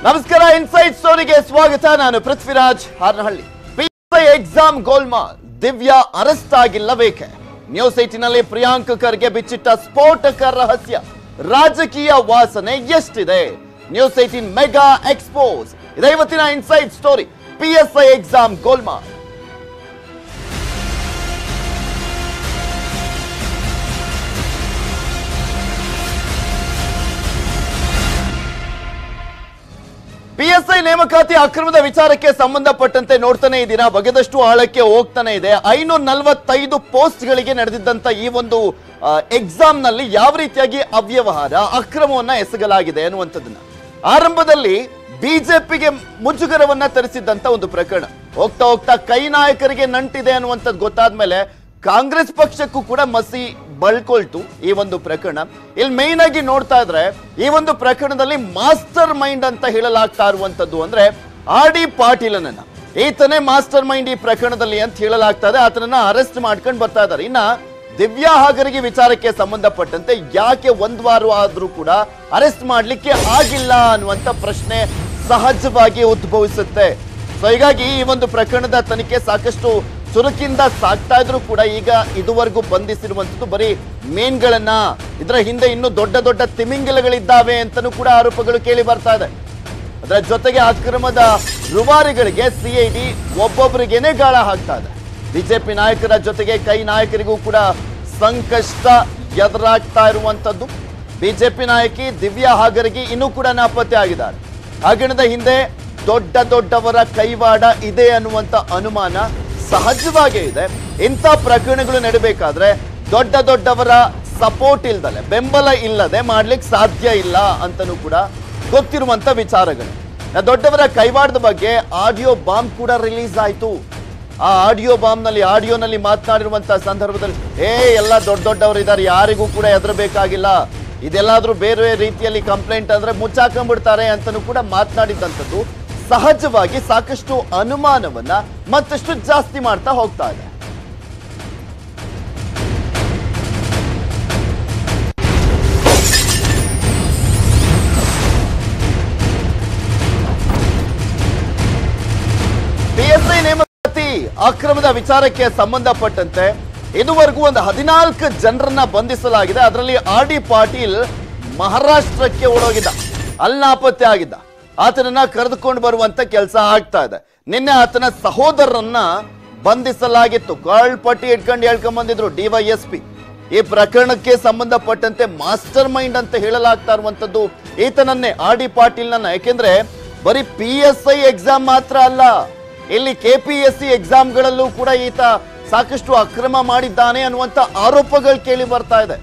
ನಮಸ್ಕಾರ ಇನ್ಸೈಡ್ ಸ್ಟೋರಿಗೆ ಸ್ವಾಗತ ನಾನು ಪೃಥ್ವಿರಾಜ್ ಹಾರನಹಳ್ಳಿ ಪಿಎಸ್ಐ ಎಕ್ಸಾಮ್ ಗೋಲ್ಮಾಲ್ ದಿವ್ಯಾ ಅರೆಸ್ಟ್ ಆಗಿಲ್ಲ ಬೇಕೆ ನ್ಯೂಸ್ ಏಟಿನಲ್ಲಿ ಪ್ರಿಯಾಂಕ್ ಖರ್ಗೆ ಬಿಚ್ಚಿಟ್ಟ ಸ್ಫೋಟಕ ರಹಸ್ಯ ರಾಜಕೀಯ ವಾಸನೆ ಎಷ್ಟಿದೆ ನ್ಯೂಸ್ ಏಟಿನ್ ಮೆಗಾ ಎಕ್ಸ್ಪೋಸ್ ಇದೇ ಇವತ್ತಿನ ಇನ್ಸೈಡ್ ಸ್ಟೋರಿ ಪಿಎಸ್ಐ ಎಕ್ಸಾಮ್ ಗೋಲ್ಮಾಲ್ ಪಿಎಸ್ಐ ನೇಮಕಾತಿ ಅಕ್ರಮದ ವಿಚಾರಕ್ಕೆ ಸಂಬಂಧಪಟ್ಟಂತೆ ನೋಡ್ತಾನೆ ಇದ್ದೀರಾ ಬಗೆದಷ್ಟು ಆಳಕ್ಕೆ ಹೋಗ್ತಾನೆ ಇದೆ ಐನೂರ ನಲವತ್ತೈದು ಪೋಸ್ಟ್ಗಳಿಗೆ ನಡೆದಿದ್ದಂತ ಈ ಒಂದು ಎಕ್ಸಾಮ್ ನಲ್ಲಿ ಯಾವ ರೀತಿಯಾಗಿ ಅವ್ಯವಹಾರ ಅಕ್ರಮವನ್ನ ಎಸಗಲಾಗಿದೆ ಅನ್ನುವಂಥದ್ದನ್ನ ಆರಂಭದಲ್ಲಿ ಬಿಜೆಪಿಗೆ ಮುಜುಗರವನ್ನ ತರಿಸಿದ್ದಂತ ಒಂದು ಪ್ರಕರಣ ಹೋಗ್ತಾ ಹೋಗ್ತಾ ಕೈ ನಾಯಕರಿಗೆ ನಂಟಿದೆ ಅನ್ನುವಂಥದ್ದು ಗೊತ್ತಾದ್ಮೇಲೆ ಕಾಂಗ್ರೆಸ್ ಪಕ್ಷಕ್ಕೂ ಕೂಡ ಮಸಿ ಬಳ್ಕೊಳ್ತು ಈ ಒಂದು ಪ್ರಕರಣ ಇಲ್ಲಿ ಮೇನ್ ಆಗಿ ನೋಡ್ತಾ ಇದ್ರೆ ಈ ಒಂದು ಪ್ರಕರಣದಲ್ಲಿ ಮಾಸ್ಟರ್ ಮೈಂಡ್ ಅಂತ ಹೇಳಲಾಗ್ತಾ ಇರುವಂತದ್ದು ಅಂದ್ರೆ ಆರ್ ಡಿ ಪಾಟೀಲನನ್ನ ಈತನೇ ಮಾಸ್ಟರ್ ಮೈಂಡ್ ಈ ಪ್ರಕರಣದಲ್ಲಿ ಅಂತ ಹೇಳಲಾಗ್ತಾ ಇದೆ ಆತನನ್ನ ಅರೆಸ್ಟ್ ಮಾಡ್ಕೊಂಡು ಬರ್ತಾ ಇದ್ದಾರೆ ಇನ್ನ ದಿವ್ಯಾ ಹಾಗರಿಗೆ ವಿಚಾರಕ್ಕೆ ಸಂಬಂಧಪಟ್ಟಂತೆ ಯಾಕೆ ಒಂದ್ ವಾರ ಆದ್ರೂ ಕೂಡ ಅರೆಸ್ಟ್ ಮಾಡ್ಲಿಕ್ಕೆ ಆಗಿಲ್ಲ ಅನ್ನುವಂತ ಪ್ರಶ್ನೆ ಸಹಜವಾಗಿ ಉದ್ಭವಿಸುತ್ತೆ ಸೊ ಹೀಗಾಗಿ ಈ ಒಂದು ಪ್ರಕರಣದ ತನಿಖೆ ಸಾಕಷ್ಟು ಚುರುಕಿಂದ ಸಾಕ್ತಾ ಇದ್ರು ಕೂಡ ಈಗ ಇದುವರೆಗೂ ಬಂಧಿಸಿರುವಂತದ್ದು ಬರೀ ಮೇನ್ಗಳನ್ನ ಇದರ ಹಿಂದೆ ಇನ್ನೂ ದೊಡ್ಡ ದೊಡ್ಡ ತಿಮಿಂಗಿಲಗಳಿದ್ದಾವೆ ಅಂತಲೂ ಕೂಡ ಆರೋಪಗಳು ಕೇಳಿ ಬರ್ತಾ ಇದೆ ಅದರ ಜೊತೆಗೆ ಅಕ್ರಮದ ರುವಾರಿಗಳಿಗೆ ಸಿಐಡಿ ಒಬ್ಬೊಬ್ಬರಿಗೇನೆ ಗಾಳ ಹಾಕ್ತಾ ಇದೆ ಬಿಜೆಪಿ ನಾಯಕರ ಜೊತೆಗೆ ಕೈ ನಾಯಕರಿಗೂ ಕೂಡ ಸಂಕಷ್ಟ ಎದುರಾಗ್ತಾ ಇರುವಂತದ್ದು ಬಿಜೆಪಿ ನಾಯಕಿ ದಿವ್ಯಾ ಹಾಗರಿಗೆ ಇನ್ನೂ ಕೂಡ ನಾಪತ್ತೆ ಆಗಿದ್ದಾರೆ ಹಗರಣದ ಹಿಂದೆ ದೊಡ್ಡ ದೊಡ್ಡವರ ಕೈವಾಡ ಇದೆ ಅನ್ನುವಂತ ಅನುಮಾನ ಸಹಜವಾಗೇ ಇದೆ ಇಂಥ ಪ್ರಕರಣಗಳು ನಡೀಬೇಕಾದ್ರೆ ದೊಡ್ಡ ದೊಡ್ಡವರ ಸಪೋರ್ಟ್ ಇಲ್ದಲೆ ಬೆಂಬಲ ಇಲ್ಲದೆ ಮಾಡ್ಲಿಕ್ಕೆ ಸಾಧ್ಯ ಇಲ್ಲ ಅಂತನೂ ಕೂಡ ಗೊತ್ತಿರುವಂತ ವಿಚಾರಗಳು ಆ ದೊಡ್ಡವರ ಕೈವಾಡದ ಬಗ್ಗೆ ಆಡಿಯೋ ಬಾಂಬ್ ಕೂಡ ರಿಲೀಸ್ ಆಯ್ತು ಆ ಆಡಿಯೋ ಬಾಂಬ್ ನಲ್ಲಿ ಆಡಿಯೋನಲ್ಲಿ ಮಾತನಾಡಿರುವಂತ ಸಂದರ್ಭದಲ್ಲಿ ಏ ಎಲ್ಲ ದೊಡ್ಡ ದೊಡ್ಡವರು ಇದ್ದಾರೆ ಯಾರಿಗೂ ಕೂಡ ಹೆದರಬೇಕಾಗಿಲ್ಲ ಇದೆಲ್ಲಾದ್ರೂ ಬೇರೆ ರೀತಿಯಲ್ಲಿ ಕಂಪ್ಲೇಂಟ್ ಅಂದ್ರೆ ಮುಚ್ಚಾಕೊಂಡ್ಬಿಡ್ತಾರೆ ಅಂತನೂ ಕೂಡ ಮಾತನಾಡಿದ್ದಂಥದ್ದು ಸಹಜವಾಗಿ ಸಾಕಷ್ಟು ಅನುಮಾನವನ್ನ ಮತ್ತಷ್ಟು ಜಾಸ್ತಿ ಮಾಡ್ತಾ ಹೋಗ್ತಾ ಇದೆ ಪಿಎಸ್ಐ ನೇಮಕಾತಿ ಅಕ್ರಮದ ವಿಚಾರಕ್ಕೆ ಸಂಬಂಧಪಟ್ಟಂತೆ ಇದುವರೆಗೂ ಒಂದು ಹದಿನಾಲ್ಕು ಜನರನ್ನ ಬಂಧಿಸಲಾಗಿದೆ ಅದರಲ್ಲಿ ಆರ್ ಡಿ ಪಾಟೀಲ್ ಮಹಾರಾಷ್ಟ್ರಕ್ಕೆ ಓಡೋಗಿದ್ದ ಅಲ್ಲಿ ನಾಪತ್ತೆ ಆಗಿದ್ದ ಆತನನ್ನ ಕರೆದುಕೊಂಡು ಬರುವಂತ ಕೆಲಸ ಆಗ್ತಾ ಇದೆ ನಿನ್ನೆ ಆತನ ಸಹೋದರರನ್ನ ಬಂಧಿಸಲಾಗಿತ್ತು ಕಾಳ್ ಪಟ್ಟಿ ಇಟ್ಕೊಂಡು ಹೇಳ್ಕೊಂಡ್ ಬಂದಿದ್ರು ಡಿವೈಎಸ್ಪಿ ಈ ಪ್ರಕರಣಕ್ಕೆ ಸಂಬಂಧಪಟ್ಟಂತೆ ಮಾಸ್ಟರ್ ಮೈಂಡ್ ಅಂತ ಹೇಳಲಾಗ್ತಾ ಇರುವಂತದ್ದು ಈತನನ್ನೇ ಆರ್ ಡಿ ಪಾಟೀಲ್ನನ್ನ ಯಾಕೆಂದ್ರೆ ಬರೀ ಪಿ ಎಸ್ ಐ ಎಕ್ಸಾಮ್ ಮಾತ್ರ ಅಲ್ಲ ಇಲ್ಲಿ ಕೆ ಪಿ ಎಸ್ ಸಿ ಎಕ್ಸಾಮ್ಗಳಲ್ಲೂ ಕೂಡ ಈತ ಸಾಕಷ್ಟು ಅಕ್ರಮ ಮಾಡಿದ್ದಾನೆ ಅನ್ನುವಂತ ಆರೋಪಗಳು ಕೇಳಿ ಬರ್ತಾ ಇದೆ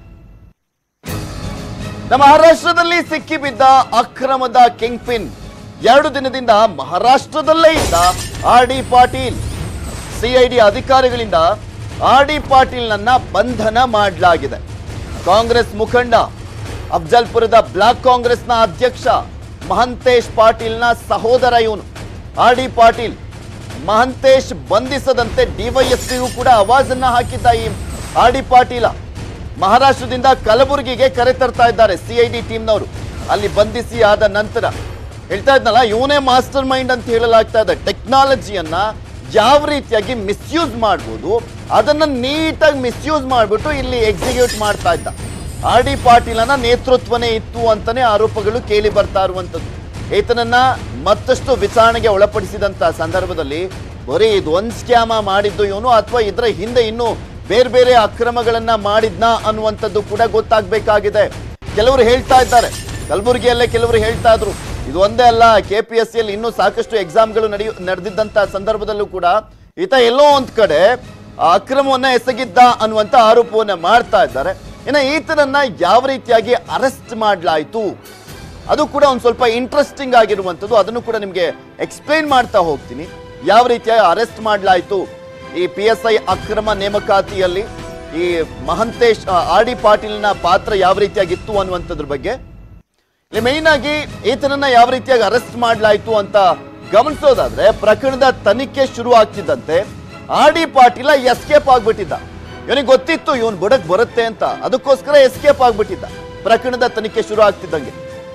ನಮ್ಮ ಮಹಾರಾಷ್ಟ್ರದಲ್ಲಿ ಸಿಕ್ಕಿಬಿದ್ದ ಅಕ್ರಮದ ಕಿಂಗ್ ಪಿನ್ ಎರಡು ದಿನದಿಂದ ಮಹಾರಾಷ್ಟ್ರದಲ್ಲೇ ಇದ್ದ ಆರ್ ಡಿ ಪಾಟೀಲ್ ಸಿಐಡಿ ಅಧಿಕಾರಿಗಳಿಂದ ಆರ್ ಡಿ ಪಾಟೀಲ್ನನ್ನ ಬಂಧನ ಮಾಡಲಾಗಿದೆ ಕಾಂಗ್ರೆಸ್ ಮುಖಂಡ ಅಫ್ಜಲ್ಪುರದ ಬ್ಲಾಕ್ ಕಾಂಗ್ರೆಸ್ನ ಅಧ್ಯಕ್ಷ ಮಹಂತೇಶ್ ಪಾಟೀಲ್ನ ಸಹೋದರ ಇವನು ಆರ್ ಡಿ ಪಾಟೀಲ್ ಮಹಂತೇಶ್ ಬಂಧಿಸದಂತೆ ಡಿವೈಎಸ್ಪಿಗೂ ಕೂಡ ಆವಾಜನ್ನ ಹಾಕಿದ್ದ ಈ ಆರ್ ಡಿ ಪಾಟೀಲ ಮಹಾರಾಷ್ಟ್ರದಿಂದ ಕಲಬುರಗಿಗೆ ಕರೆ ತರ್ತಾ ಇದ್ದಾರೆ ಸಿಐಡಿ ಟೀಮ್ನವರು ಅಲ್ಲಿ ಬಂಧಿಸಿ ಆದ ನಂತರ ಹೇಳ್ತಾ ಇದ್ನಲ್ಲ ಇವನೇ ಮಾಸ್ಟರ್ ಮೈಂಡ್ ಅಂತ ಹೇಳಲಾಗ್ತಾ ಇದೆ ಟೆಕ್ನಾಲಜಿಯನ್ನ ಯಾವ ರೀತಿಯಾಗಿ ಮಿಸ್ಯೂಸ್ ಮಾಡ್ಬೋದು ಅದನ್ನ ನೀಟಾಗಿ ಮಿಸ್ಯೂಸ್ ಮಾಡ್ಬಿಟ್ಟು ಇಲ್ಲಿ ಎಕ್ಸಿಕ್ಯೂಟ್ ಮಾಡ್ತಾ ಇದ್ದ ಆರ್ ಡಿ ಪಾಟೀಲನ ನೇತೃತ್ವನೇ ಇತ್ತು ಅಂತಾನೆ ಆರೋಪಗಳು ಕೇಳಿ ಬರ್ತಾ ಇರುವಂತದ್ದು ಈತನನ್ನ ಮತ್ತಷ್ಟು ವಿಚಾರಣೆಗೆ ಒಳಪಡಿಸಿದಂತ ಸಂದರ್ಭದಲ್ಲಿ ಬರೀ ಇದು ಒಂದ್ ಸ್ಕ್ಯಾಮ ಮಾಡಿದ್ದು ಇವನು ಅಥವಾ ಇದರ ಹಿಂದೆ ಇನ್ನು ಬೇರೆ ಬೇರೆ ಅಕ್ರಮಗಳನ್ನ ಮಾಡಿದ್ನ ಅನ್ನುವಂಥದ್ದು ಕೂಡ ಗೊತ್ತಾಗ್ಬೇಕಾಗಿದೆ ಕೆಲವರು ಹೇಳ್ತಾ ಇದ್ದಾರೆ ಕಲಬುರಗಿಯಲ್ಲೇ ಕೆಲವರು ಹೇಳ್ತಾ ಇದ್ರು ಇದು ಒಂದೇ ಅಲ್ಲ ಕೆ ಪಿ ಎಸ್ ಸಿಯಲ್ಲಿ ಇನ್ನೂ ಸಾಕಷ್ಟು ಎಕ್ಸಾಮ್ಗಳು ನಡೆಯು ನಡೆದಿದ್ದಂತ ಸಂದರ್ಭದಲ್ಲೂ ಕೂಡ ಈತ ಎಲ್ಲೋ ಒಂದ್ ಕಡೆ ಆ ಅಕ್ರಮವನ್ನ ಎಸಗಿದ್ದ ಅನ್ನುವಂತ ಆರೋಪವನ್ನ ಮಾಡ್ತಾ ಇದ್ದಾರೆ ಇನ್ನು ಈತನನ್ನ ಯಾವ ರೀತಿಯಾಗಿ ಅರೆಸ್ಟ್ ಮಾಡಲಾಯಿತು ಅದು ಕೂಡ ಒಂದು ಸ್ವಲ್ಪ ಇಂಟ್ರೆಸ್ಟಿಂಗ್ ಆಗಿರುವಂಥದ್ದು ಅದನ್ನು ಕೂಡ ನಿಮಗೆ ಎಕ್ಸ್ಪ್ಲೈನ್ ಮಾಡ್ತಾ ಹೋಗ್ತೀನಿ ಯಾವ ರೀತಿಯಾಗಿ ಅರೆಸ್ಟ್ ಮಾಡಲಾಯಿತು ಈ ಪಿ ಎಸ್ ಐ ಅಕ್ರಮ ನೇಮಕಾತಿಯಲ್ಲಿ ಈ ಮಹಂತೇಶ್ ಆರ್ ಡಿ ಪಾಟೀಲ್ನ ಪಾತ್ರ ಯಾವ ರೀತಿಯಾಗಿತ್ತು ಅನ್ನುವಂಥದ್ರ ಬಗ್ಗೆ ಇಲ್ಲಿ ಮೇನ್ ಆಗಿ ಈತನನ್ನ ಯಾವ ರೀತಿಯಾಗಿ ಅರೆಸ್ಟ್ ಮಾಡಲಾಯಿತು ಅಂತ ಗಮನಿಸೋದಾದ್ರೆ ಪ್ರಕರಣದ ತನಿಖೆ ಶುರು ಆಗ್ತಿದ್ದಂತೆ ಆರ್ ಡಿ ಪಾಟೀಲ ಎಸ್ಕೇಪ್ ಆಗ್ಬಿಟ್ಟಿದ್ದ ಇವನಿಗೆ ಗೊತ್ತಿತ್ತು ಇವನ್ ಬುಡಕ್ ಬರುತ್ತೆ ಅಂತ ಅದಕ್ಕೋಸ್ಕರ ಎಸ್ಕೇಪ್ ಆಗ್ಬಿಟ್ಟಿದ್ದ ಪ್ರಕರಣದ ತನಿಖೆ ಶುರು ಆಗ್ತಿದ್ದಂಗೆ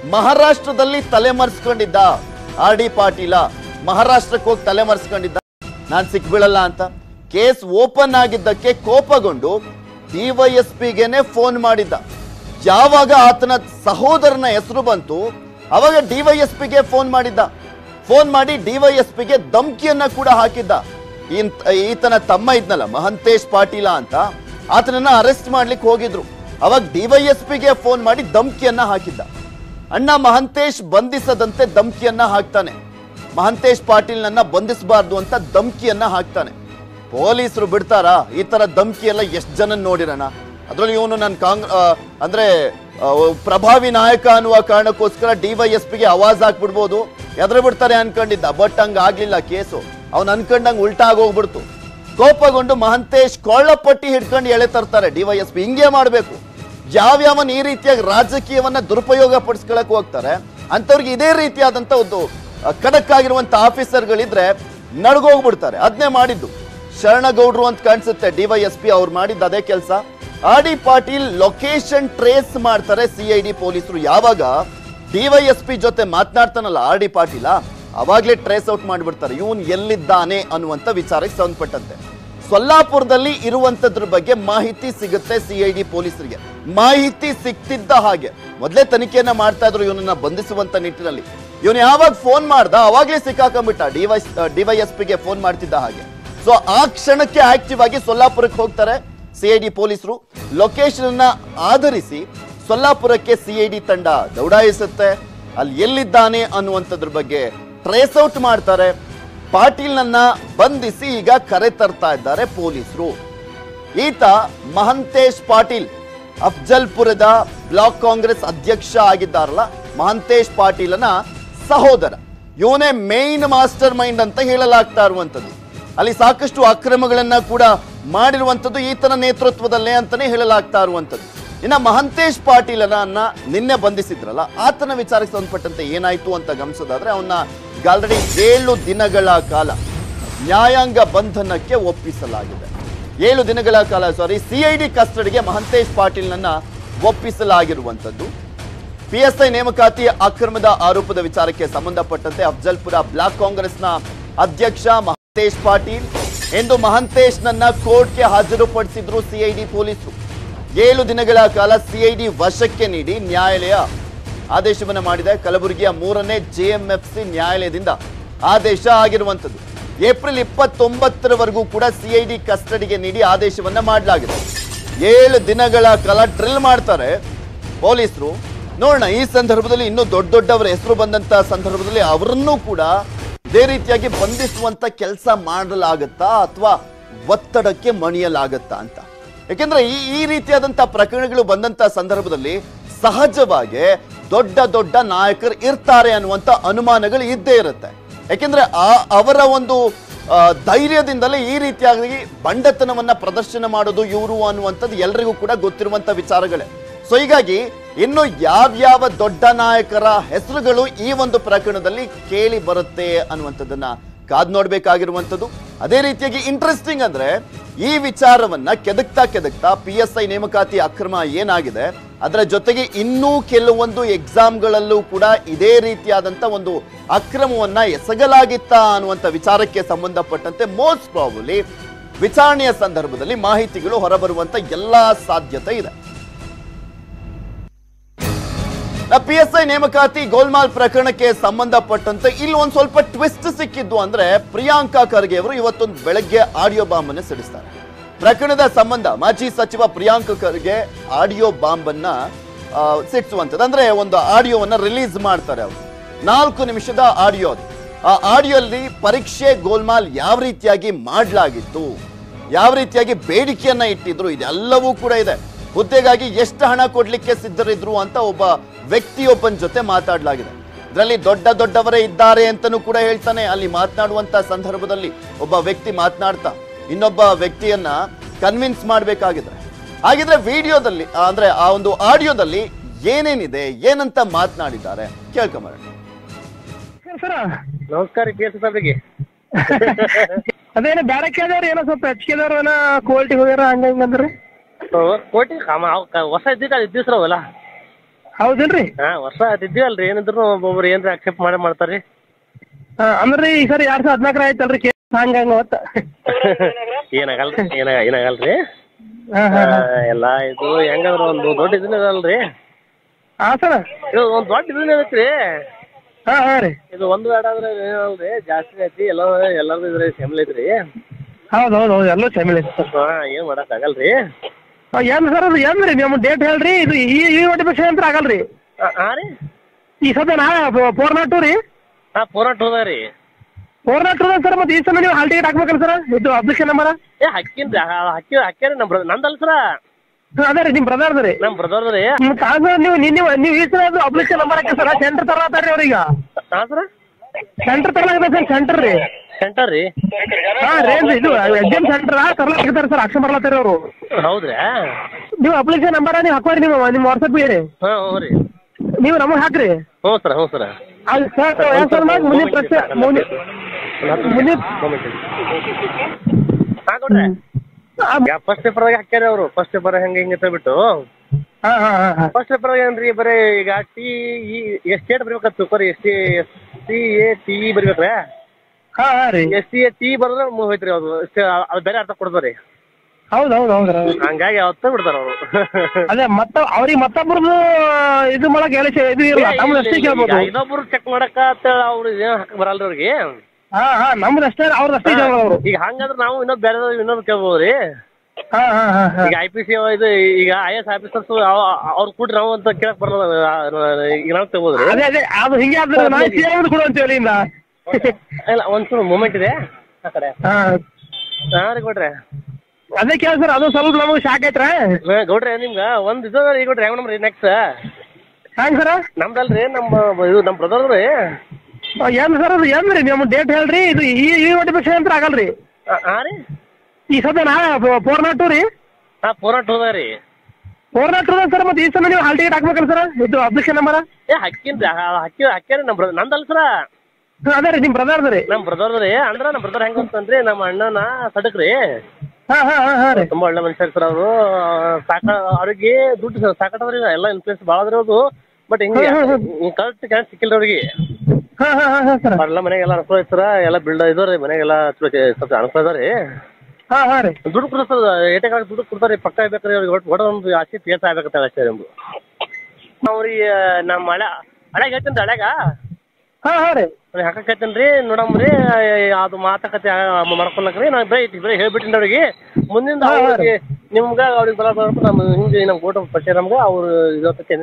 ಮಹಾರಾಷ್ಟ್ರದಲ್ಲಿ ತಲೆಮರೆಸ್ಕೊಂಡಿದ್ದ ಆರ್ ಡಿ ಪಾಟೀಲ ಮಹಾರಾಷ್ಟ್ರಕ್ಕೆ ಹೋಗಿ ತಲೆಮರೆಸ್ಕೊಂಡಿದ್ದ ನಾನ್ ಸಿಕ್ಬೀಳಲ್ಲ ಅಂತ ಕೇಸ್ ಓಪನ್ ಆಗಿದ್ದಕ್ಕೆ ಕೋಪಗೊಂಡು ಡಿವೈಎಸ್ಪಿಗೆನೆ ಫೋನ್ ಮಾಡಿದ್ದ ಯಾವಾಗ ಆತನ ಸಹೋದರನ ಹೆಸರು ಬಂತು ಅವಾಗ ಡಿವೈಎಸ್ಪಿಗೆ ಫೋನ್ ಮಾಡಿದ್ದ ಫೋನ್ ಮಾಡಿ ಡಿವೈಎಸ್ಪಿಗೆ ಧಮ್ಕಿಯನ್ನ ಕೂಡ ಹಾಕಿದ್ದ ಈನ್- ಈತನ ತಮ್ಮ ಇದ್ನಲ್ಲ ಮಹಂತೇಶ್ ಪಾಟೀಲ ಅಂತ ಆತನನ್ನ ಅರೆಸ್ಟ್ ಮಾಡ್ಲಿಕ್ಕೆ ಹೋಗಿದ್ರು ಅವಾಗ ಡಿವೈಎಸ್ಪಿಗೆ ಫೋನ್ ಮಾಡಿ ಧಮ್ಕಿಯನ್ನ ಹಾಕಿದ್ದ ಅಣ್ಣ ಮಹಂತೇಶ್ ಬಂಧಿಸದಂತೆ ಧಮ್ಕಿಯನ್ನ ಹಾಕ್ತಾನೆ ಮಹಂತೇಶ್ ಪಾಟೀಲ್ನನ್ನ ಬಂಧಿಸಬಾರ್ದು ಅಂತ ಧಮ್ಕಿಯನ್ನ ಹಾಕ್ತಾನೆ ಪೊಲೀಸರು ಬಿಡ್ತಾರಾ ಈ ತರ ಧಮ್ಕಿ ಎಲ್ಲ ಎಷ್ಟು ಜನ ನೋಡಿರೋಣ ಅದ್ರಲ್ಲಿ ಇವನು ನನ್ನ ಕಾಂಗ್ ಆ, ಅಂದ್ರೆ ಆ, ಪ್ರಭಾವಿ ನಾಯಕ ಅನ್ನುವ ಕಾರಣಕ್ಕೋಸ್ಕರ ಡಿವೈಎಸ್ಪಿಗೆ ಅವಾಜ್ ಹಾಕ್ಬಿಡ್ಬೋದು ಎದ್ರ ಬಿಡ್ತಾರೆ ಅನ್ಕೊಂಡಿದ್ದ ಬಟ್ ಹಂಗ ಆಗ್ಲಿಲ್ಲ ಕೇಸು ಅವ್ನು ಅನ್ಕೊಂಡಂಗ್ ಉಲ್ಟಾ ಆಗೋಗ್ಬಿಡ್ತು ಕೋಪಗೊಂಡು ಮಹಂತೇಶ್ ಕೊಳ್ಳಪಟ್ಟಿ ಹಿಡ್ಕೊಂಡು ಎಳೆ ತರ್ತಾರೆ ಡಿವೈಎಸ್ಪಿ ಹಿಂಗೆ ಮಾಡ್ಬೇಕು ಯಾವ್ಯಾವನ್ ಈ ರೀತಿಯಾಗಿ ರಾಜಕೀಯವನ್ನ ದುರುಪಯೋಗ ಪಡಿಸ್ಕೊಳಕ್ ಹೋಗ್ತಾರೆ ಅಂತವ್ರಿಗೆ ಇದೇ ರೀತಿಯಾದಂತ ಒಂದು ಆ, ಖಡಕ್ ಆಗಿರುವಂತ ಆಫೀಸರ್ಗಳಿದ್ರೆ ನಡ್ಗೋಗ್ಬಿಡ್ತಾರೆ ಅದನ್ನೇ ಮಾಡಿದ್ದು ಶರಣಗೌಡ್ರು ಅಂತ ಕಾಣಿಸುತ್ತೆ ಡಿವೈಎಸ್ಪಿ ಅವ್ರು ಮಾಡಿದ್ದು ಅದೇ ಕೆಲಸ R D Patil location trace ಮಾಡ್ತಾರೆ ಸಿಐಡಿ ಪೊಲೀಸರು ಯಾವಾಗ ಡಿವೈಎಸ್ಪಿ ಜೊತೆ ಮಾತನಾಡ್ತಾನಲ್ಲ ಆರ್ ಡಿ ಪಾಟೀಲ ಅವಾಗ್ಲೇ ಟ್ರೇಸ್ ಔಟ್ ಮಾಡಿಬಿಡ್ತಾರೆ ಇವನ್ ಎಲ್ಲಿದ್ದಾನೆ ಅನ್ನುವಂತ ವಿಚಾರಕ್ಕೆ ಸಂಬಂಧಪಟ್ಟಂತೆ ಸೊಲ್ಲಾಪುರದಲ್ಲಿ ಇರುವಂತದ್ರ ಬಗ್ಗೆ ಮಾಹಿತಿ ಸಿಗುತ್ತೆ ಸಿಐಡಿ ಪೊಲೀಸರಿಗೆ ಮಾಹಿತಿ ಸಿಕ್ತಿದ್ದ ಹಾಗೆ ಮೊದಲೇ ತನಿಖೆಯನ್ನ ಮಾಡ್ತಾ ಇದ್ರು ಇವನನ್ನ ಬಂಧಿಸುವಂತ ನಿಟ್ಟಿನಲ್ಲಿ ಇವನು ಯಾವಾಗ ಫೋನ್ ಮಾಡ್ದ ಅವಾಗ್ಲೇ ಸಿಕ್ಕಾಕೊಂಡ್ಬಿಟ್ಟ ಡಿವೈ ಡಿವೈಎಸ್ಪಿಗೆ ಫೋನ್ ಮಾಡ್ತಿದ್ದ ಹಾಗೆ ಸೊ ಆ ಕ್ಷಣಕ್ಕೆ ಆಕ್ಟಿವ್ ಆಗಿ ಸೊಲ್ಲಾಪುರಕ್ಕೆ ಹೋಗ್ತಾರೆ ಸಿಐಡಿ ಪೊಲೀಸರು ಲೊಕೇಶನ್ ಅನ್ನ ಆಧರಿಸಿ ಸೊಲ್ಲಾಪುರಕ್ಕೆ ಸಿಐಡಿ ತಂಡ ದೌಡಾಯಿಸುತ್ತೆ ಅಲ್ಲಿ ಎಲ್ಲಿದ್ದಾನೆ ಅನ್ನುವಂಥದ್ರ ಬಗ್ಗೆ ಟ್ರೇಸ್ ಔಟ್ ಮಾಡ್ತಾರೆ ಪಾಟೀಲ್ನನ್ನ ಬಂಧಿಸಿ ಈಗ ಕರೆ ತರ್ತಾ ಇದ್ದಾರೆ ಪೊಲೀಸರು ಈತ ಮಹಂತೇಶ್ ಪಾಟೀಲ್ ಅಫ್ಜಲ್ಪುರದ ಬ್ಲಾಕ್ ಕಾಂಗ್ರೆಸ್ ಅಧ್ಯಕ್ಷ ಆಗಿದ್ದಾರಲ್ಲ ಮಹಂತೇಶ್ ಪಾಟೀಲನ ಸಹೋದರ ಇವನೇ ಮೇನ್ ಮಾಸ್ಟರ್ ಮೈಂಡ್ ಅಂತ ಹೇಳಲಾಗ್ತಾ ಇರುವಂತದ್ದು ಅಲ್ಲಿ ಸಾಕಷ್ಟು ಅಕ್ರಮಗಳನ್ನ ಕೂಡ ಮಾಡಿರುವಂತದ್ದು ಈತನ ನೇತೃತ್ವದಲ್ಲೇ ಅಂತಾನೆ ಹೇಳಲಾಗ್ತಾ ಇರುವಂತದ್ದು ಇನ್ನ ಮಹಂತೇಶ್ ಪಾಟೀಲನ ನಿನ್ನೆ ಬಂಧಿಸಿದ್ರಲ್ಲ ಆತನ ವಿಚಾರಕ್ಕೆ ಸಂಬಂಧಪಟ್ಟಂತೆ ಏನಾಯ್ತು ಅಂತ ಗಮನಿಸೋದಾದ್ರೆ ಅವನ್ನ ಆಲ್ರೆಡಿ ಏಳು ದಿನಗಳ ಕಾಲ ನ್ಯಾಯಾಂಗ ಬಂಧನಕ್ಕೆ ಒಪ್ಪಿಸಲಾಗಿದೆ ಏಳು ದಿನಗಳ ಕಾಲ ಸಾರಿ ಸಿಐಡಿ ಕಸ್ಟಡಿಗೆ ಮಹಂತೇಶ್ ಪಾಟೀಲ್ನನ್ನ ಒಪ್ಪಿಸಲಾಗಿರುವಂತದ್ದು ಪಿಎಸ್ಐ ನೇಮಕಾತಿ ಅಕ್ರಮದ ಆರೋಪದ ವಿಚಾರಕ್ಕೆ ಸಂಬಂಧಪಟ್ಟಂತೆ ಅಫ್ಜಲ್ಪುರ ಬ್ಲಾಕ್ ಕಾಂಗ್ರೆಸ್ನ ಅಧ್ಯಕ್ಷ ಮಹಂತೇಶ್ ಪಾಟೀಲ್ ಎಂದು ಮಹಂತೇಶ್ ನನ್ನ ಕೋರ್ಟ್ಗೆ ಹಾಜರುಪಡಿಸಿದ್ರು ಸಿಐಡಿ ಪೊಲೀಸರು ಏಳು ದಿನಗಳ ಕಾಲ ಸಿಐಡಿ ವಶಕ್ಕೆ ನೀಡಿ ನ್ಯಾಯಾಲಯ ಆದೇಶವನ್ನ ಮಾಡಿದೆ ಕಲಬುರಗಿಯ ಮೂರನೇ ಜೆಎಂಎಫ್ಸಿ ನ್ಯಾಯಾಲಯದಿಂದ ಆದೇಶ ಆಗಿರುವಂತದ್ದು ಏಪ್ರಿಲ್ ಇಪ್ಪತ್ತೊಂಬತ್ತರವರೆಗೂ ಕೂಡ ಸಿಐಡಿ ಕಸ್ಟಡಿಗೆ ನೀಡಿ ಆದೇಶವನ್ನ ಮಾಡಲಾಗಿದೆ ಏಳು ದಿನಗಳ ಕಾಲ ಡ್ರಿಲ್ ಮಾಡ್ತಾರೆ ಪೊಲೀಸರು ನೋಡೋಣ ಈ ಸಂದರ್ಭದಲ್ಲಿ ಇನ್ನೂ ದೊಡ್ಡ ದೊಡ್ಡವರ ಹೆಸರು ಬಂದಂತ ಸಂದರ್ಭದಲ್ಲಿ ಅವರನ್ನೂ ಕೂಡ ಇದೇ ರೀತಿಯಾಗಿ ಬಂಧಿಸುವಂತ ಕೆಲಸ ಮಾಡಲಾಗತ್ತಾ ಅಥವಾ ಒತ್ತಡಕ್ಕೆ ಮಣಿಯಲಾಗತ್ತಾ ಅಂತ ಯಾಕೆಂದ್ರೆ ಈ ಈ ರೀತಿಯಾದಂತ ಪ್ರಕರಣಗಳು ಬಂದಂತ ಸಂದರ್ಭದಲ್ಲಿ ಸಹಜವಾಗಿ ದೊಡ್ಡ ದೊಡ್ಡ ನಾಯಕರು ಇರ್ತಾರೆ ಅನ್ನುವಂತ ಅನುಮಾನಗಳು ಇದ್ದೇ ಇರುತ್ತೆ ಯಾಕೆಂದ್ರೆ ಆ ಅವರ ಒಂದು ಆ, ಧೈರ್ಯದಿಂದಲೇ ಈ ರೀತಿಯಾಗಿ ಬಂಡತನವನ್ನ ಪ್ರದರ್ಶನ ಮಾಡೋದು ಇವರು ಅನ್ನುವಂಥದ್ದು ಎಲ್ರಿಗೂ ಕೂಡ ಗೊತ್ತಿರುವಂತ ವಿಚಾರಗಳೇ ಸೊ ಹೀಗಾಗಿ ಇನ್ನು ಯಾವ್ಯಾವ ದೊಡ್ಡ ನಾಯಕರ ಹೆಸರುಗಳು ಈ ಒಂದು ಪ್ರಕರಣದಲ್ಲಿ ಕೇಳಿ ಬರುತ್ತೆ ಅನ್ನುವಂಥದ್ದನ್ನ ಕಾದ್ ನೋಡ್ಬೇಕಾಗಿರುವಂಥದ್ದು ಅದೇ ರೀತಿಯಾಗಿ ಇಂಟ್ರೆಸ್ಟಿಂಗ್ ಅಂದ್ರೆ ಈ ವಿಚಾರವನ್ನ ಕೆದಕ್ತಾ ಕೆದಕ್ತಾ ಪಿ ಎಸ್ ಐ ನೇಮಕಾತಿ ಅಕ್ರಮ ಏನಾಗಿದೆ ಅದರ ಜೊತೆಗೆ ಇನ್ನೂ ಕೆಲವೊಂದು ಎಕ್ಸಾಮ್ಗಳಲ್ಲೂ ಕೂಡ ಇದೇ ರೀತಿಯಾದಂತ ಒಂದು ಅಕ್ರಮವನ್ನ ಎಸಗಲಾಗಿತ್ತಾ ಅನ್ನುವಂಥ ವಿಚಾರಕ್ಕೆ ಸಂಬಂಧಪಟ್ಟಂತೆ ಮೋಸ್ಟ್ ಪ್ರಾಬಲಿ ವಿಚಾರಣೆಯ ಸಂದರ್ಭದಲ್ಲಿ ಮಾಹಿತಿಗಳು ಹೊರಬರುವಂತ ಎಲ್ಲಾ ಸಾಧ್ಯತೆ ಇದೆ ಪಿ ಎಸ್ ಐ ನೇಮಕಾತಿ ಗೋಲ್ಮಾಲ್ ಪ್ರಕರಣಕ್ಕೆ ಸಂಬಂಧಪಟ್ಟಂತೆ ಇಲ್ಲಿ ಒಂದ್ ಸ್ವಲ್ಪ ಟ್ವಿಸ್ಟ್ ಸಿಕ್ಕಿದ್ದು ಅಂದ್ರೆ ಪ್ರಿಯಾಂಕಾ ಖರ್ಗೆ ಅವರು ಇವತ್ತೊಂದು ಬೆಳಗ್ಗೆ ಆಡಿಯೋ ಬಾಂಬ್ ಅನ್ನು ಸಿಡಿಸ್ತಾರೆ ಪ್ರಕರಣದ ಸಂಬಂಧ ಮಾಜಿ ಸಚಿವ ಪ್ರಿಯಾಂಕ ಖರ್ಗೆ ಆಡಿಯೋ ಬಾಂಬ್ ಅನ್ನ ಆ, ಸಿಡಿಸುವಂಥದ್ದು ಅಂದ್ರೆ ಒಂದು ಆಡಿಯೋವನ್ನ ರಿಲೀಸ್ ಮಾಡ್ತಾರೆ ಅವರು ನಾಲ್ಕು ನಿಮಿಷದ ಆಡಿಯೋ ಅದು ಆ ಆಡಿಯೋಲ್ಲಿ ಪರೀಕ್ಷೆ ಗೋಲ್ಮಾಲ್ ಯಾವ ರೀತಿಯಾಗಿ ಮಾಡಲಾಗಿತ್ತು ಯಾವ ರೀತಿಯಾಗಿ ಬೇಡಿಕೆಯನ್ನ ಇಟ್ಟಿದ್ರು ಇದೆಲ್ಲವೂ ಕೂಡ ಇದೆ ಹುದ್ದೆಗಾಗಿ ಎಷ್ಟು ಹಣ ಕೊಡ್ಲಿಕ್ಕೆ ಸಿದ್ಧರಿದ್ರು ಅಂತ ಒಬ್ಬ ವ್ಯಕ್ತಿಯೊಬ್ಬನ ಜೊತೆ ಮಾತಾಡಲಾಗಿದೆ ಇದರಲ್ಲಿ ದೊಡ್ಡ ದೊಡ್ಡವರೇ ಇದ್ದಾರೆ ಅಂತನೂ ಕೂಡ ಹೇಳ್ತಾನೆ ಅಲ್ಲಿ ಮಾತನಾಡುವಂತ ಸಂದರ್ಭದಲ್ಲಿ ಒಬ್ಬ ವ್ಯಕ್ತಿ ಮಾತನಾಡ್ತಾ ಇನ್ನೊಬ್ಬ ವ್ಯಕ್ತಿಯನ್ನ ಕನ್ವಿನ್ಸ್ ಮಾಡ್ಬೇಕಾಗಿದ್ರೆ ಹಾಗಿದ್ರೆ ವಿಡಿಯೋದಲ್ಲಿ ಅಂದ್ರೆ ಆ ಒಂದು ಆಡಿಯೋದಲ್ಲಿ ಏನೇನಿದೆ ಏನಂತ ಮಾತನಾಡಿದ್ದಾರೆ ಕೇಳ್ಕೊಂಬರೋಣ ಸರ ನಮಸ್ಕಾರ ಕೇಳ್ತ ಸಾಬ್ರಿಗೆ ಅದೇನೋ ಬ್ಯಾಡ ಕೇಳ್ದಾರ ಏನೋ ಸ್ವಲ್ಪ ಹೆಚ್ಚಿಗೆದಾರ ಏನೋ ಕೋಲ್ಟಿಗೆ ಹೋಗ್ಯಾರ ಹಂಗ ಹಿಂಗ ಅಂದ್ರಿ ಕೋಟಿ ಕಾಮ ಅವ್ ಕ- ಹೊಸ ಇದ್ದಿದ್ದ ಇದ್ದಿಸ್ರ ಅವೆಲ್ಲ ಹೌದೇನ್ರಿ ಹಾ ವರ್ಷ ಆತಿದ್ವಲ್ರಿ ಏನಿದ್ರು ಒಬ್ಬೊಬ್ರು ಏನ್ರಿ ಆಕ್ಷೇಪ ಮಾಡೇ ಮಾಡ್ತಾರ್ರಿ ಹಾ ಅಂದ್ರಿ ಈ ಸರಿ ಎರಡ್ ಸಾವಿರದ ಹದಿನಾಲ್ಕರ ಆಯ್ತಲ್ರಿ ಕೇಸ್ ಹಂಗ ಹಂಗ ಅವತ್ತ ಏನಾಗಲ್ರಿ ಏನಾಗ ಏನಾಗಲ್ರಿ ಹಾ ಹಾ ಆ, ಎಲ್ಲಾ ಇದು ಹೆಂಗಂದ್ರ ಒಂದು ದೊಡ್ಡ ಇದನ್ನ ಅದಲ್ರಿ ಹಾ ಸರ್ ಇದು ಒಂದ್ ದೊಡ್ಡ ಇದನ್ನ ಐತ್ರಿ ಹಾ ಹಾ ರೀ ಇದು ಒಂದು ಬೇಡ ಅಂದ್ರೆ ಏನಲ್ರಿ ಜಾಸ್ತಿ ಐತಿ ಎಲ್ಲ ಎಲ್ಲಾರ್ದು ಇದ್ರಿ ಫ್ಯಾಮಿಲಿ ಐತ್ರಿ ಹೌದು ಹೌದು ಹೌದು ಎಲ್ಲೂ ಫ್ಯಾಮಿಲಿ ಸರ್ ಹಾ ಏನ್ ಮಾಡಕ್ ಆಗಲ್ರಿ ಏನ್ ಸರ್ ಅದು ಏನ್ರಿ ನಿಮ್ಮ ಡೇಟ್ ಹೇಳ್ರಿ ಇದು ಈ ಈ ನೋಟಿಫಿಕೇಶನ್ ಅಂತ ಆಗಲ್ರಿ ಆ, ಹಾ ರೀ ಈ ಸದ್ಯ ನಾ ಫೋರ್ ನಾಟ್ ಟು ರೀ ಹಾ ಪೋರಾಟ ಹೋದ ರೀ ಫೋರ್ ನಾಟ್ ಟು ಸರ್ ಮತ್ತೆ ಈ ಸಲ ನೀವು ಹಾಲ್ ಟಿಕೆಟ್ ಹಾಕ್ಬೇಕಲ್ಲ ಸರ್ ಇದು ಅಪ್ಲಿಕೇಶನ್ ನಂಬರ್ ಏ ಹಕ್ಕಿನ್ರಿ ಹಕ್ಕಿ ಹಾಕ್ಯಾರಿ ನಮ್ ಬ್ರದರ್ ನಂದಲ್ ಸರ ಅದೇ ರೀ ನಿಮ್ಮ ಬ್ರದರ್ದು ರೀ ನಮ್ ಬ್ರದರ್ ರೀ ಮತ್ತೆ ಆಗ ನೀವು ನಿನ್ನೆ ನೀವು ಈ ಸಲ ಅದು ಅಪ್ಲಿಕೇಶನ್ ನಂಬರ್ ಹಾಕಿ ಸರ್ ಸೆಂಟರ್ ತರತ್ತಾರ್ರಿ ಅವ್ರೀಗ ಹಾ ಸರ ಸೆಂಟರ್ ತರಲಾಗದ ಸರ್ ಸೆಂಟರ್ ರೀ ಸೆಂಟರ್ ರೀ ಹಾ ರೇಂಜ್ ಇದು ಎಕ್ಸಾಮ್ ಸೆಂಟರ್ ತರಲಾಗತ್ತಾರ ಸರ್ ಅಕ್ಷರ ಬರ್ಲತ್ತಾರ ಅವರು ಹೌದ್ರಾ ನೀವು ಅಪ್ಲಿಕೇಶನ್ ನಂಬರ್ ನೀವು ಹಾಕೋರಿ ನೀವು ನಿಮ್ಮ ವಾಟ್ಸಪ್ ರೀ ಹಾ ಹ್ಞೂ ರೀ ನೀವು ನಮಗೆ ಹಾಕ್ರಿ ಹ್ಞೂ ಸರ ಹ್ಞೂ ಸರ ಅದು ಸರ್ ಏನು ಸರ್ ಮಾಡಿ ಮುಂದಿನ ಪ್ರಶ್ನೆ ಮುಂದಿನ ಮುಂದಿನ ಹಾ ಕೊಡ್ರಿ ಆ, ಯಾ ಫಸ್ಟ್ ಪೇಪರ್ದಾಗ ಹಾಕ್ಯಾರ ಅವರು ಫಸ್ಟ್ ಪೇಪರ್ ಹೆಂಗೆ ಹಿಂಗೆ ಅಂತ ಬಿಟ್ಟು ಹಾ ಹಾ ಹಾ ಹಾ ಫಸ್ಟ್ ಪೇಪರ್ ಏನ್ರಿ ಬರೀ ಈಗ ಟಿ ಇ ಎಸ್ ಸ್ಟೇಟ್ ಬರ್ಬೇಕಂತ paper S T S C A T E ಬರ್ಬೇಕ್ರೆ ಹಾ ಹಾ ರೀ ಎಸ್ ಸಿ ಎ ಟಿ ಬರೋದ್ರೆ ಹೋಯ್ತ್ರಿ ಅದು ಅಷ್ಟೇ ಅದು ಬೇರೆ ಅರ್ಥ ಕೊಡ್ತಾರೆ ಹೌದು ಹೌದು ಹೌದು ಹೌದು ಹಂಗಾಗಿ ಅವತ್ತ ಬಿಡ್ತಾರ ಅವರು ಅದೇ ಮತ್ತ ಅವ್ರಿಗೆ ಮತ್ತೊಬ್ರದ್ದು ಇದು ಮಾಡಕ್ ಹೇಳಿ ಇದು ಇರಲ್ಲ ನಮ್ದು ಅಷ್ಟೇ ಕೇಳ್ಬೋದು ಇನ್ನೊಬ್ರು ಚೆಕ್ ಮಾಡಕ ಅಂತ ಅವ್ರು ಏನು ಹಾಕಕ್ ಬರಲ್ರಿ ಅವ್ರಿಗೆ ಹಾ ಹಾ ನಮ್ದು ಅಷ್ಟೇ ಅವ್ರದ್ದು ಅಷ್ಟೇ ಕೇಳೋದು ಅವರು ಈಗ ಹಂಗಂದ್ರೆ ನಾವು ಇನ್ನೊಂದು ಬೇರೆ ಇನ್ನೊಂದು ಕೇಳ್ಬೋದ್ರಿ ಹಾ ಹಾ ಹಾ ಹಾ ಈಗ ಐ ಪಿ ಸಿ ಇದು ಈಗ ಐ ಎಸ್ ಆಫೀಸರ್ಸ್ ಅವ್ರು ಕೂಡ್ರಿ ನಾವು ಅಂತ ಕೇಳಕ್ ಬರಲ್ಲ ಈಗ ನಾವು ತಗೋದ್ರಿ ಅದೇ ಅದೇ ಅದು ಹಿಂಗೆ ಆದ್ರೆ ನಾವು ಸೇರೋದು ಕೊಡು ಅಂತ ಹೇಳಿಂದ ಇಲ್ಲ ಒಂಚೂರು ಮೂಮೆಂಟ್ ಇದೆ ಆ ಕಡೆ ಹಾ ಹಾಂ ರೀ ಕೊಡ್ರಿ ಅದೇ ಕೇಳ ಸರ್ ಅದು ಸ್ವಲ್ಪ ನಮಗೆ ಶಾಕ್ ಐತ್ರ ಹಾ, ಗೌಡ್ರೆ ನಿಮ್ಗೆ ಒಂದು ಇದು ಈಗ ಕೊಡ್ರಿ ಹೆಂಗ್ ನಮ್ರಿ ನೆಕ್ಸ್ಟ್ ಹ್ಯಾಂಗ ಸರ್ ನಮ್ದಲ್ರಿ ನಮ್ಮ ಇದು ನಮ್ಮ ಬ್ರದರ್ ರೀ ಏನ್ ಸರ್ ಅದು ಏನ್ರಿ ನಿಮ್ಮ ಡೇಟ್ ಹೇಳ್ರಿ ಇದು ಈ ಈ ನೋಟಿಫಿಕೇಶನ್ ಅಂತ ಆಗಲ್ರಿ ಹಾಂ ರೀ ಈ ಸದ್ಯ ನಾ ಫೋರ್ ನಾಟ್ ಟು ರೀ ಹಾಂ ಪೋರಾಟ ಹೋದ ರೀ ಫೋರ್ ನಾಟ್ ಟು ಸರ್ ಮತ್ತೆ ಈ ಸಲ ನೀವು ಹಾಲ್ ಟಿಕೆಟ್ ಹಾಕ್ಬೇಕಲ್ಲ ಸರ್ ಇದು ಅಪ್ಲಿಕೇಶನ್ ನಂಬರ್ ಏ ಹಕ್ಕಿನ್ರಿ ಹಕ್ಕಿ ಹಾಕ್ಯಾರಿ ನಮ್ಮ ಬ್ರದರ್ ನಂದಲ್ ಸರ ಅದೇ ರೀ ನಿಮ್ಮ ಬ್ರದರ್ದು ರೀ ನಮ್ಮ ಬ್ರದರ್ ರೀ ಅಂದ್ರೆ ನಮ್ಮ ಬ್ರದರ್ ಹೆಂಗ್ ಅಂತಂದ್ರಿ ನಮ್ಮ ಅಣ್ಣನ ಸಡಕ್ ರೀ ಹಾ ಹಾ ಹಾ ಹಾ ರೀ ತುಂಬಾ ಒಳ್ಳೆ ಮನುಷ್ಯ ಸರ್ ಅವರು ಸಾಕ ಅವ್ರಿಗೆ ದುಡ್ಡು ಸಾಕಟ್ಟದ್ರಿ ಎಲ್ಲ ಇನ್ಫ್ಲೂಯೆನ್ಸ್ ಭಾಳ ಅದ್ರಿ ಅವ್ರು ಬಟ್ ಹಿಂಗೆ ಹ್ಮ್, ಹ್ಮ್, ಕರೆಕ್ಟ್ ಕ್ಯಾನ್ ಸಿಕ್ಕಿಲ್ಲ ಅವ್ರಿಗೆ ಹಾ ಹಾ ಹಾ ಹಾ ಸರ್ ಅವ್ರೆಲ್ಲ ಮನೆಗೆಲ್ಲ ಅನುಕೂಲ ಐತೆ ಸರ ಎಲ್ಲ ಬಿಲ್ಡ್ ಇದಾರೆ ಮನೆಗೆಲ್ಲ ಚಲೋ ಚೆ- ಸ್ವಲ್ಪ ಅನುಕೂಲ ಅದ ರೀ ಹಾ ಹಾ ರೀ ದುಡ್ಡು ಕೊಡ್ತಾರೆ ಏಟೆಗಾಗಿ ದುಡ್ಡು ಕೊಡ್ತಾರೆ ಪಕ್ಕ ಆಗ್ಬೇಕ್ರಿ ಅವ್ರಿಗೆ ಒಟ್ಟು ಒಟ್ಟು ಒಂದು ಆಸೆ ತೀರ್ಥ ಆಗ್ಬೇಕಂತ ಅಷ್ಟೇ ನಮ್ದು ಅವ್ರಿಗೆ ನಮ್ಮ ಹಳೆ ಹಳೆಗೆ ಹೇಳ್ತೀನಿ ಹಳೆಗ ಹಾ ಹಾ ರೀ ಅವ್ರಿಗೆ ಹಾಕಕ್ಕೆ ಹೇಳ್ತೀನಿ ರೀ ನೋಡಮ್ರಿ ಅದು ಮಾತುಕತೆ ಮಾಡ್ಕೊಳಕ್ ರೀ ನಾನು ಬರೀ ಬರೀ ಹೇಳ್ಬಿಟ್ಟಿನಿ ಅವ್ರಿಗೆ ಮುಂದಿಂದ ಹಾ, ಹಾ ರೀ. ಅವ್ರಿಗೆ ನಿಮ್ಗೆ ಅವ್ರಿಗೆ ಬರ ಬರ ನಮ್ಮ ಹಿಂಗೆ ನಮ್ಮ ಫೋಟೋ ಪರಿಚಯ ನಮ್ಗೆ ಅವ್ರು ಇದಕ್ಕೆ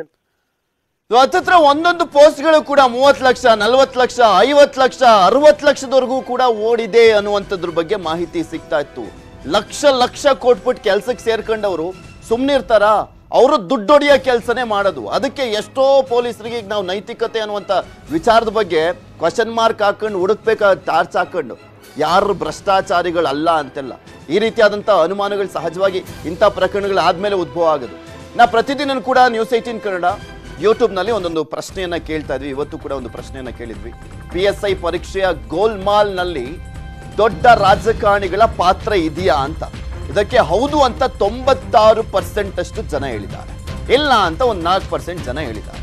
ಸೊ ಹತ್ತತ್ರ ಒಂದೊಂದು ಪೋಸ್ಟ್ಗಳು ಕೂಡ ಮೂವತ್ತು ಲಕ್ಷ ನಲ್ವತ್ತು ಲಕ್ಷ ಐವತ್ತು ಲಕ್ಷ ಅರವತ್ತು ಲಕ್ಷದವರೆಗೂ ಕೂಡ ಓಡಿದೆ ಅನ್ನುವಂಥದ್ರ ಬಗ್ಗೆ ಮಾಹಿತಿ ಸಿಗ್ತಾ ಇತ್ತು ಲಕ್ಷ ಲಕ್ಷ ಕೊಟ್ಬಿಟ್ಟು ಕೆಲ್ಸಕ್ಕೆ ಸೇರ್ಕೊಂಡವರು ಸುಮ್ಮನಿರ್ತಾರ ಅವರು ದುಡ್ಡೊಡೆಯೋ ಕೆಲಸನೇ ಮಾಡೋದು ಅದಕ್ಕೆ ಎಷ್ಟೋ ಪೊಲೀಸರಿಗೆ ಈಗ ನಾವು ನೈತಿಕತೆ ಅನ್ನುವಂಥ ವಿಚಾರದ ಬಗ್ಗೆ ಕ್ವಶನ್ ಮಾರ್ಕ್ ಹಾಕೊಂಡು ಹುಡುಕ್ಬೇಕಾದ ಟಾರ್ಚ್ ಹಾಕೊಂಡು ಯಾರು ಭ್ರಷ್ಟಾಚಾರಿಗಳಲ್ಲ ಅಂತೆಲ್ಲ ಈ ರೀತಿಯಾದಂಥ ಅನುಮಾನಗಳು ಸಹಜವಾಗಿ ಇಂಥ ಪ್ರಕರಣಗಳು ಆದ್ಮೇಲೆ ಉದ್ಭವ ಆಗೋದು ನಾ ಪ್ರತಿದಿನ ಕೂಡ ನ್ಯೂಸ್ ಏಯ್ಟೀನ್ ಕನ್ನಡ ಯೂಟ್ಯೂಬ್ನಲ್ಲಿ ಒಂದೊಂದು ಪ್ರಶ್ನೆಯನ್ನ ಕೇಳ್ತಾ ಇದ್ವಿ ಇವತ್ತು ಕೂಡ ಒಂದು ಪ್ರಶ್ನೆಯನ್ನ ಕೇಳಿದ್ವಿ ಪಿ ಎಸ್ ಐ ಪರೀಕ್ಷೆಯ ಗೋಲ್ಮಾಲ್ನಲ್ಲಿ ದೊಡ್ಡ ರಾಜಕಾರಣಿಗಳ ಪಾತ್ರ ಇದೆಯಾ ಅಂತ ಇದಕ್ಕೆ ಹೌದು ಅಂತ ತೊಂಬತ್ತಾರು ಪರ್ಸೆಂಟ್ ಅಷ್ಟು ಜನ ಹೇಳಿದ್ದಾರೆ ಇಲ್ಲ ಅಂತ ಒಂದು ನಾಲ್ಕು ಪರ್ಸೆಂಟ್ ಜನ ಹೇಳಿದ್ದಾರೆ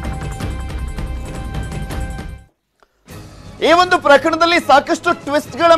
ಈ ಒಂದು ಪ್ರಕರಣದಲ್ಲಿ ಸಾಕಷ್ಟು ಟ್ವಿಸ್ಟ್ಗಳ